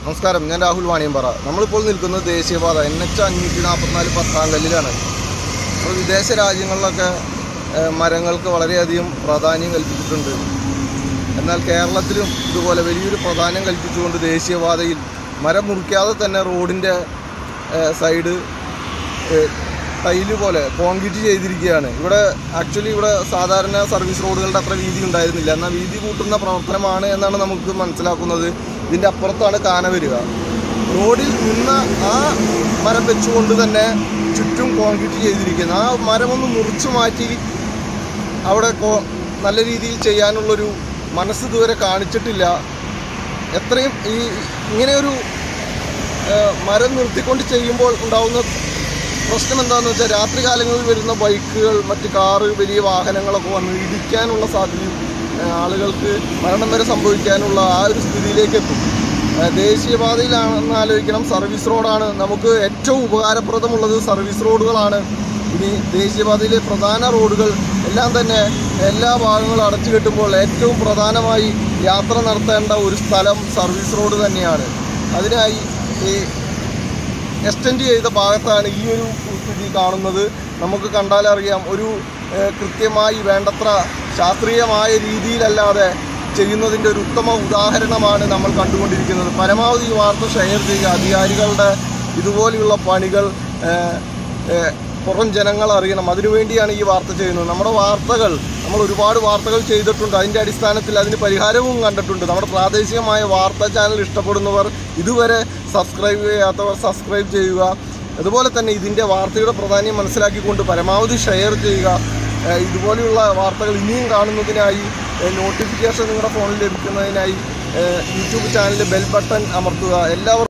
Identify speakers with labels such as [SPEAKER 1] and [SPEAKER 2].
[SPEAKER 1] നമസ്കാരം ഞാൻ രാഹുൽ വാണിയമ്പാറ നമ്മളിപ്പോൾ നിൽക്കുന്നത് ദേശീയപാത എൻ എച്ച് അഞ്ഞൂറ്റി നാൽപ്പത്തിനാല് പത്താങ്കല്ലിലാണ് അപ്പോൾ വിദേശ രാജ്യങ്ങളിലൊക്കെ ഏഹ്, മരങ്ങൾക്ക് വളരെയധികം പ്രാധാന്യം കൽപ്പിച്ചിട്ടുണ്ട് എന്നാൽ കേരളത്തിലും ഇതുപോലെ വലിയൊരു പ്രാധാന്യം കൽപ്പിച്ചുകൊണ്ട് ദേശീയപാതയിൽ മരം മുറിക്കാതെ തന്നെ റോഡിൻ്റെ ഏഹ്, സൈഡ് ഏഹ്, ടൈല് പോലെ കോൺക്രീറ്റ് ചെയ്തിരിക്കുകയാണ് ഇവിടെ ആക്ച്വലി ഇവിടെ സാധാരണ സർവീസ് റോഡുകളുടെ അത്ര വീതി ഉണ്ടായിരുന്നില്ല എന്നാൽ വീതി കൂട്ടുന്ന പ്രവർത്തനമാണ് എന്നാണ് നമുക്ക് മനസ്സിലാക്കുന്നത് ഇതിൻ്റെ അപ്പുറത്താണ് കാന വരിക റോഡിൽ നിന്ന ആ മരം വെച്ചുകൊണ്ട് തന്നെ ചുറ്റും കോൺക്രീറ്റ് ചെയ്തിരിക്കുന്നു ആ മരമൊന്ന് മുറിച്ചു മാറ്റി അവിടെ കോ- നല്ല രീതിയിൽ ചെയ്യാനുള്ളൊരു മനസ്സ് ഇതുവരെ കാണിച്ചിട്ടില്ല എത്രയും ഈ ഇങ്ങനെയൊരു ഏഹ്, മരം നിർത്തിക്കൊണ്ട് ചെയ്യുമ്പോൾ ഉണ്ടാവുന്ന പ്രശ്നം എന്താണെന്ന് വെച്ചാൽ രാത്രി കാലങ്ങളിൽ വരുന്ന ബൈക്കുകൾ മറ്റ് കാറ് വലിയ വാഹനങ്ങളൊക്കെ വന്ന് ഇടിക്കാനുള്ള സാധ്യതയും ഏഹ്, ആളുകൾക്ക് മരണം വരെ സംഭവിക്കാനുള്ള ആ ഒരു സ്ഥിതിയിലേക്ക് എത്തും ഏഹ്, ദേശീയപാതയിലാണെന്ന് ആലോചിക്കണം സർവീസ് റോഡാണ് നമുക്ക് ഏറ്റവും ഉപകാരപ്രദമുള്ളത് സർവീസ് റോഡുകളാണ് ഇനി ദേശീയപാതയിലെ പ്രധാന റോഡുകൾ എല്ലാം തന്നെ എല്ലാ ഭാഗങ്ങളും അടച്ചു കെട്ടുമ്പോൾ ഏറ്റവും പ്രധാനമായി യാത്ര നടത്തേണ്ട ഒരു സ്ഥലം സർവീസ് റോഡ് തന്നെയാണ് അതിനായി ഈ എക്സ്റ്റെൻഡ് ചെയ്ത ഭാഗത്താണ് ഈ ഒരു സ്ഥിതി കാണുന്നത് നമുക്ക് കണ്ടാലറിയാം ഒരു ഏഹ്, കൃത്യമായി വേണ്ടത്ര ശാസ്ത്രീയമായ രീതിയിലല്ലാതെ ചെയ്യുന്നതിൻ്റെ ഒരു ഉത്തമ ഉദാഹരണമാണ് നമ്മൾ കണ്ടുകൊണ്ടിരിക്കുന്നത് പരമാവധി ഈ വാർത്ത ഷെയർ ചെയ്യുക അധികാരികളുടെ ഇതുപോലെയുള്ള പണികൾ ഏഹ്, ഏഹ്, പുറം ജനങ്ങൾ അറിയണം അതിനുവേണ്ടിയാണ് ഈ വാർത്ത ചെയ്യുന്നത് നമ്മുടെ വാർത്തകൾ നമ്മൾ ഒരുപാട് വാർത്തകൾ ചെയ്തിട്ടുണ്ട് അതിൻ്റെ അടിസ്ഥാനത്തിൽ അതിന് പരിഹാരവും കണ്ടിട്ടുണ്ട് നമ്മുടെ പ്രാദേശികമായ വാർത്താ ചാനൽ ഇഷ്ടപ്പെടുന്നവർ ഇതുവരെ സബ്സ്ക്രൈബ് ചെയ്യാത്തവർ സബ്സ്ക്രൈബ് ചെയ്യുക അതുപോലെ തന്നെ ഇതിൻ്റെ വാർത്തയുടെ പ്രാധാന്യം മനസ്സിലാക്കിക്കൊണ്ട് പരമാവധി ഷെയർ ചെയ്യുക ഏഹ് ഇതുപോലെയുള്ള വാർത്തകൾ ഇനിയും കാണുന്നതിനായി നോട്ടിഫിക്കേഷൻ നിങ്ങളുടെ ഫോണിൽ ലഭിക്കുന്നതിനായി ഏഹ് യൂട്യൂബ് ചാനലിൽ ബെൽ ബട്ടൺ അമർത്തുക എല്ലാവർക്കും